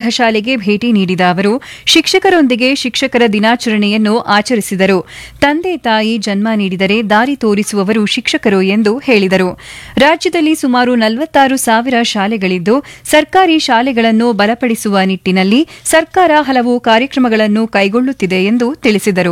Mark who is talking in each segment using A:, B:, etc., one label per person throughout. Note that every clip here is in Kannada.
A: ಪ್ರೌಢಶಾಲೆಗೆ ಭೇಟಿ ನೀಡಿದ ಅವರು ಶಿಕ್ಷಕರೊಂದಿಗೆ ಶಿಕ್ಷಕರ ದಿನಾಚರಣೆಯನ್ನು ಆಚರಿಸಿದರು ತಂದೆ ತಾಯಿ ಜನ್ಮ ನೀಡಿದರೆ ದಾರಿ ತೋರಿಸುವವರು ಶಿಕ್ಷಕರು ಎಂದು ಹೇಳಿದರು ರಾಜ್ಯದಲ್ಲಿ ಸುಮಾರು ನಲವತ್ತಾರು ಸಾವಿರ ಶಾಲೆಗಳಿದ್ದು ಸರ್ಕಾರಿ ಶಾಲೆಗಳನ್ನು ಬಲಪಡಿಸುವ ನಿಟ್ಟಿನಲ್ಲಿ ಸರ್ಕಾರ ಹಲವು ಕಾರ್ಯಕ್ರಮಗಳನ್ನು ಕೈಗೊಳ್ಳುತ್ತಿದೆ ಎಂದು ತಿಳಿಸಿದರು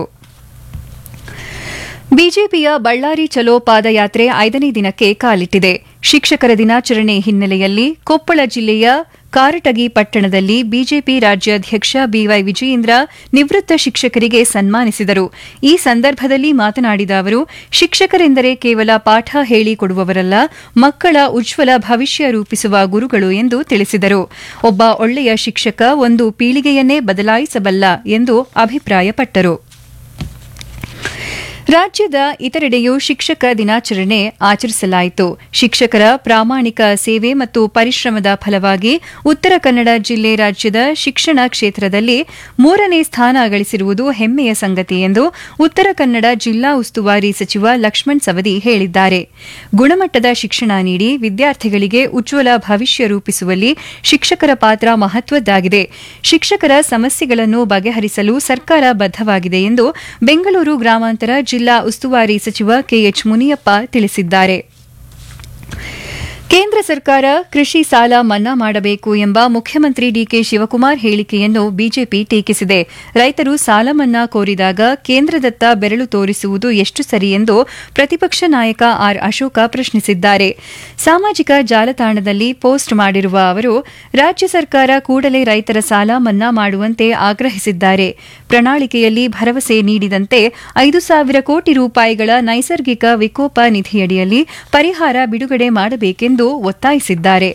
A: ಬಿಜೆಪಿಯ ಬಳ್ಳಾರಿ ಚಲೋ ಪಾದಯಾತ್ರೆ ಐದನೇ ದಿನಕ್ಕೆ ಕಾಲಿಟ್ಟಿದೆ ಶಿಕ್ಷಕರ ದಿನಾಚರಣೆ ಹಿನ್ನೆಲೆಯಲ್ಲಿ ಕೊಪ್ಪಳ ಜಿಲ್ಲೆಯ ಕಾರಟಗಿ ಪಟ್ಟಣದಲ್ಲಿ ಬಿಜೆಪಿ ರಾಜ್ಯಾಧ್ಯಕ್ಷ ಬಿವೈ ವಿಜಯೇಂದ್ರ ನಿವೃತ್ತ ಶಿಕ್ಷಕರಿಗೆ ಸನ್ಮಾನಿಸಿದರು ಈ ಸಂದರ್ಭದಲ್ಲಿ ಮಾತನಾಡಿದ ಅವರು ಶಿಕ್ಷಕರೆಂದರೆ ಕೇವಲ ಪಾಠ ಹೇಳಿಕೊಡುವವರಲ್ಲ ಮಕ್ಕಳ ಉಜ್ವಲ ಭವಿಷ್ಯ ರೂಪಿಸುವ ಗುರುಗಳು ಎಂದು ತಿಳಿಸಿದರು ಒಬ್ಬ ಒಳ್ಳೆಯ ಶಿಕ್ಷಕ ಒಂದು ಪೀಳಿಗೆಯನ್ನೇ ಬದಲಾಯಿಸಬಲ್ಲ ಎಂದು ಅಭಿಪ್ರಾಯಪಟ್ಟರು ರಾಜ್ಯದ ಇತರೆಡೆಯೂ ಶಿಕ್ಷಕ ದಿನಾಚರಣೆ ಆಚರಿಸಲಾಯಿತು ಶಿಕ್ಷಕರ ಪ್ರಾಮಾಣಿಕ ಸೇವೆ ಮತ್ತು ಪರಿಶ್ರಮದ ಫಲವಾಗಿ ಉತ್ತರ ಕನ್ನಡ ಜಿಲ್ಲೆ ರಾಜ್ಯದ ಶಿಕ್ಷಣ ಕ್ಷೇತ್ರದಲ್ಲಿ ಮೂರನೇ ಸ್ಥಾನ ಗಳಿಸಿರುವುದು ಹೆಮ್ಮೆಯ ಸಂಗತಿ ಎಂದು ಉತ್ತರ ಕನ್ನಡ ಜಿಲ್ಲಾ ಉಸ್ತುವಾರಿ ಸಚಿವ ಲಕ್ಷ್ಮಣ್ ಸವದಿ ಹೇಳಿದ್ದಾರೆ ಗುಣಮಟ್ಟದ ಶಿಕ್ಷಣ ನೀಡಿ ವಿದ್ಯಾರ್ಥಿಗಳಿಗೆ ಉಜ್ವಲ ಭವಿಷ್ಯ ರೂಪಿಸುವಲ್ಲಿ ಶಿಕ್ಷಕರ ಪಾತ್ರ ಮಹತ್ವದ್ದಾಗಿದೆ ಶಿಕ್ಷಕರ ಸಮಸ್ಯೆಗಳನ್ನು ಬಗೆಹರಿಸಲು ಸರ್ಕಾರ ಬದ್ದವಾಗಿದೆ ಎಂದು ಬೆಂಗಳೂರು ಗ್ರಾಮಾಂತರ ಜಿಲ್ಲಾ ಉಸ್ತುವಾರಿ ಸಚಿವ ಕೆಎಚ್ ಮುನಿಯಪ್ಪ ತಿಳಿಸಿದ್ದಾರೆ ಕೇಂದ್ರ ಸರ್ಕಾರ ಕೃಷಿ ಸಾಲ ಮನ್ನಾ ಮಾಡಬೇಕು ಎಂಬ ಮುಖ್ಯಮಂತ್ರಿ ಡಿಕೆ ಶಿವಕುಮಾರ್ ಹೇಳಿಕೆಯನ್ನು ಬಿಜೆಪಿ ಟೀಕಿಸಿದೆ ರೈತರು ಸಾಲ ಮನ್ನಾ ಕೋರಿದಾಗ ಕೇಂದ್ರದತ್ತ ಬೆರಳು ತೋರಿಸುವುದು ಎಷ್ಟು ಸರಿ ಎಂದು ಪ್ರತಿಪಕ್ಷ ನಾಯಕ ಆರ್ ಅಶೋಕ ಪ್ರಶ್ನಿಸಿದ್ದಾರೆ ಸಾಮಾಜಿಕ ಜಾಲತಾಣದಲ್ಲಿ ಪೋಸ್ಟ್ ಮಾಡಿರುವ ಅವರು ರಾಜ್ಯ ಸರ್ಕಾರ ಕೂಡಲೇ ರೈತರ ಸಾಲ ಮನ್ನಾ ಮಾಡುವಂತೆ ಆಗ್ರಹಿಸಿದ್ದಾರೆ ಪ್ರಣಾಳಿಕೆಯಲ್ಲಿ ಭರವಸೆ ನೀಡಿದಂತೆ ಐದು ಸಾವಿರ ಕೋಟಿ ರೂಪಾಯಿಗಳ ನೈಸರ್ಗಿಕ ವಿಕೋಪ ನಿಧಿಯಡಿಯಲ್ಲಿ ಪರಿಹಾರ ಬಿಡುಗಡೆ ಮಾಡಬೇಕೆಂದು ಒತ್ತಾಯಿಸಿದ್ದಾರೆ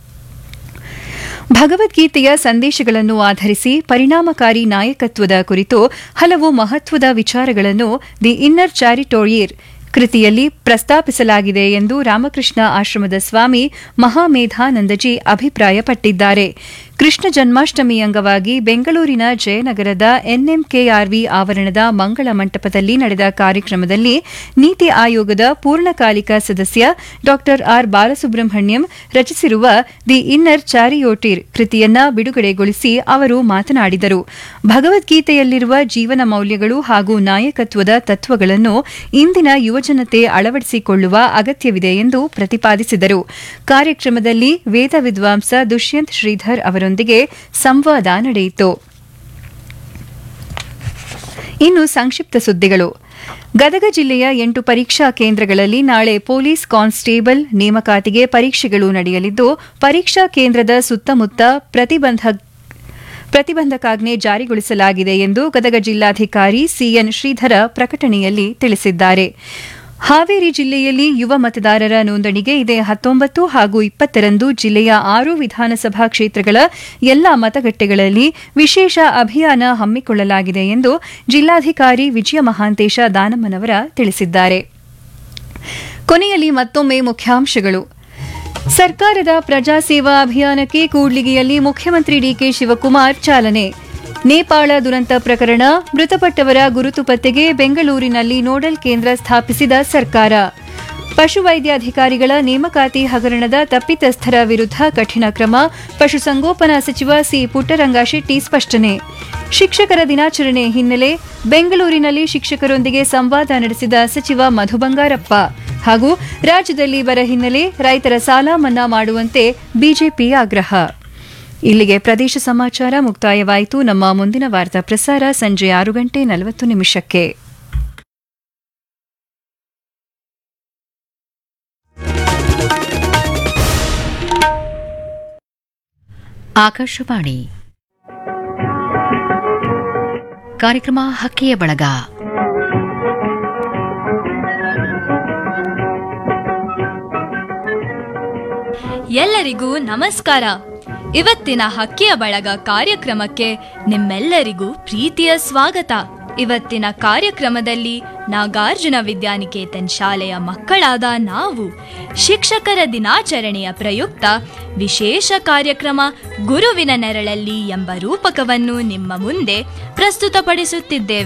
A: ಭಗವದ್ಗೀತೆಯ ಸಂದೇಶಗಳನ್ನು ಆಧರಿಸಿ ಪರಿಣಾಮಕಾರಿ ನಾಯಕತ್ವದ ಕುರಿತು ಹಲವು ಮಹತ್ವದ ವಿಚಾರಗಳನ್ನು ದಿ ಇನ್ನರ್ ಚಾರಿಟೋರಿಯರ್ ಕೃತಿಯಲ್ಲಿ ಪ್ರಸ್ತಾಪಿಸಲಾಗಿದೆ ಎಂದು ರಾಮಕೃಷ್ಣ ಆಶ್ರಮದ ಸ್ವಾಮಿ ಮಹಾಮೇಧಾನಂದಜಿ ಅಭಿಪ್ರಾಯಪಟ್ಟಿದ್ದಾರೆ ಕೃಷ್ಣ ಜನ್ಮಾಷ್ಟಮಿ ಅಂಗವಾಗಿ ಬೆಂಗಳೂರಿನ ಜಯನಗರದ ಎನ್ಎಂಕೆಆರ್ವಿ ಆವರಣದ ಮಂಗಳ ಮಂಟಪದಲ್ಲಿ ನಡೆದ ಕಾರ್ಯಕ್ರಮದಲ್ಲಿ ನೀತಿ ಆಯೋಗದ ಪೂರ್ಣಕಾಲಿಕ ಸದಸ್ಯ ಡಾ ಆರ್ ಬಾಲಸುಬ್ರಹ್ಮಣ್ಯಂ ರಚಿಸಿರುವ ದಿ ಇನ್ನರ್ ಚಾರಿಯೋಟಿರ್ ಕೃತಿಯನ್ನ ಬಿಡುಗಡೆಗೊಳಿಸಿ ಅವರು ಮಾತನಾಡಿದರು ಭಗವದ್ಗೀತೆಯಲ್ಲಿರುವ ಜೀವನ ಮೌಲ್ಯಗಳು ಹಾಗೂ ನಾಯಕತ್ವದ ತತ್ವಗಳನ್ನು ಇಂದಿನ ಯುವಜನತೆ ಅಳವಡಿಸಿಕೊಳ್ಳುವ ಅಗತ್ಯವಿದೆ ಎಂದು ಪ್ರತಿಪಾದಿಸಿದರು ಕಾರ್ಯಕ್ರಮದಲ್ಲಿ ವೇದ ವಿದ್ವಾಂಸ ದುಷ್ಯಂತ್ ಶ್ರೀಧರ್ ಅವರೊಂದಿಗೆ ಸಂವಾದ ನಡೆಯಿತು ಇನ್ನು ಸಂಕ್ಷಿಪ್ತ ಸುದ್ದಿಗಳು ಗದಗ ಜಿಲ್ಲೆಯ ಎಂಟು ಪರೀಕ್ಷಾ ಕೇಂದ್ರಗಳಲ್ಲಿ ನಾಳೆ ಪೊಲೀಸ್ ಕಾನ್ಸ್ಟೇಬಲ್ ನೇಮಕಾತಿಗೆ ಪರೀಕ್ಷೆಗಳು ನಡೆಯಲಿದ್ದು ಪರೀಕ್ಷಾ ಕೇಂದ್ರದ ಸುತ್ತಮುತ್ತ ಪ್ರತಿಬಂಧ ಪ್ರತಿಬಂಧಕಾಜ್ಞೆ ಜಾರಿಗೊಳಿಸಲಾಗಿದೆ ಎಂದು ಗದಗ ಜಿಲ್ಲಾಧಿಕಾರಿ ಸಿಎನ್ ಶ್ರೀಧರ ಪ್ರಕಟಣೆಯಲ್ಲಿ ತಿಳಿಸಿದ್ದಾರೆ ಹಾವೇರಿ ಜಿಲ್ಲೆಯಲ್ಲಿ ಯುವ ಮತದಾರರ ನೋಂದಣಿಗೆ ಇದೇ ಹತ್ತೊಂಬತ್ತು ಹಾಗೂ ಇಪ್ಪತ್ತರಂದು ಜಿಲ್ಲೆಯ ಆರು ವಿಧಾನಸಭಾ ಕ್ಷೇತ್ರಗಳ ಎಲ್ಲಾ ಮತಗಟ್ಟೆಗಳಲ್ಲಿ ವಿಶೇಷ ಅಭಿಯಾನ ಹಮ್ಮಿಕೊಳ್ಳಲಾಗಿದೆ ಎಂದು ಜಿಲ್ಲಾಧಿಕಾರಿ ವಿಜಯ ಮಹಾಂತೇಶ ದಾನಮ್ಮನವರ ತಿಳಿಸಿದ್ದಾರೆ ಕೊನೆಯಲ್ಲಿ ಮತ್ತೊಮ್ಮೆ ಮುಖ್ಯಾಂಶಗಳು ಸರ್ಕಾರದ ಪ್ರಜಾಸೇವಾ ಅಭಿಯಾನಕ್ಕೆ ಕೂಡ್ಲಿಗಿಯಲ್ಲಿ ಮುಖ್ಯಮಂತ್ರಿ ಡಿಕೆ ಶಿವಕುಮಾರ್ ಚಾಲನೆ ನೇಪಾಳ ದುರಂತ ಪ್ರಕರಣ ಮೃತಪಟ್ಟವರ ಗುರುತು ಪತ್ತೆಗೆ ಬೆಂಗಳೂರಿನಲ್ಲಿ ನೋಡಲ್ ಕೇಂದ್ರ ಸ್ಥಾಪಿಸಿದ ಸರ್ಕಾರ ಪಶುವೈದ್ಯಾಧಿಕಾರಿಗಳ ನೇಮಕಾತಿ ಹಗರಣದ ತಪ್ಪಿತಸ್ಥರ ವಿರುದ್ಧ ಕಠಿಣ ಕ್ರಮ ಪಶುಸಂಗೋಪನಾ ಸಚಿವ ಸಿ ಪುಟ್ಟರಂಗಶೆಟ್ಟಿ ಸ್ಪಷ್ಟನೆ ಶಿಕ್ಷಕರ ದಿನಾಚರಣೆ ಹಿನ್ನೆಲೆ ಬೆಂಗಳೂರಿನಲ್ಲಿ ಶಿಕ್ಷಕರೊಂದಿಗೆ ಸಂವಾದ ನಡೆಸಿದ ಸಚಿವ ಮಧು ಬಂಗಾರಪ್ಪ ಹಾಗೂ ರಾಜ್ಯದಲ್ಲಿ ಬರ ಹಿನ್ನೆಲೆ ರೈತರ ಸಾಲ ಮನ್ನಾ ಮಾಡುವಂತೆ ಬಿಜೆಪಿ ಆಗ್ರಹ ಇಲ್ಲಿಗೆ ಪ್ರದೇಶ ಸಮಾಚಾರ ಮುಕ್ತಾಯವಾಯಿತು ನಮ್ಮ ಮುಂದಿನ ವಾರ್ತಾ ಪ್ರಸಾರ ಸಂಜೆ ಆರು ಗಂಟೆ ನಲವತ್ತು ನಿಮಿಷಕ್ಕೆ
B: ಆಕಾಶವಾಣಿ ಕಾರ್ಯಕ್ರಮ ಹಕ್ಕಿಯ ಬಳಗ
C: ಎಲ್ಲರಿಗೂ ನಮಸ್ಕಾರ ಇವತ್ತಿನ ಹಕ್ಕಿಯ ಬಳಗ ಕಾರ್ಯಕ್ರಮಕ್ಕೆ ನಿಮ್ಮೆಲ್ಲರಿಗೂ ಪ್ರೀತಿಯ ಸ್ವಾಗತ ಇವತ್ತಿನ ಕಾರ್ಯಕ್ರಮದಲ್ಲಿ ನಾಗಾರ್ಜುನ ವಿದ್ಯಾನಿಕೇತನ್ ಶಾಲೆಯ ಮಕ್ಕಳಾದ ನಾವು ಶಿಕ್ಷಕರ ದಿನಾಚರಣೆಯ ಪ್ರಯುಕ್ತ ವಿಶೇಷ ಕಾರ್ಯಕ್ರಮ ಗುರುವಿನ ನೆರಳಲ್ಲಿ ಎಂಬ ರೂಪಕವನ್ನು ನಿಮ್ಮ ಮುಂದೆ ಪ್ರಸ್ತುತಪಡಿಸುತ್ತಿದ್ದೇವೆ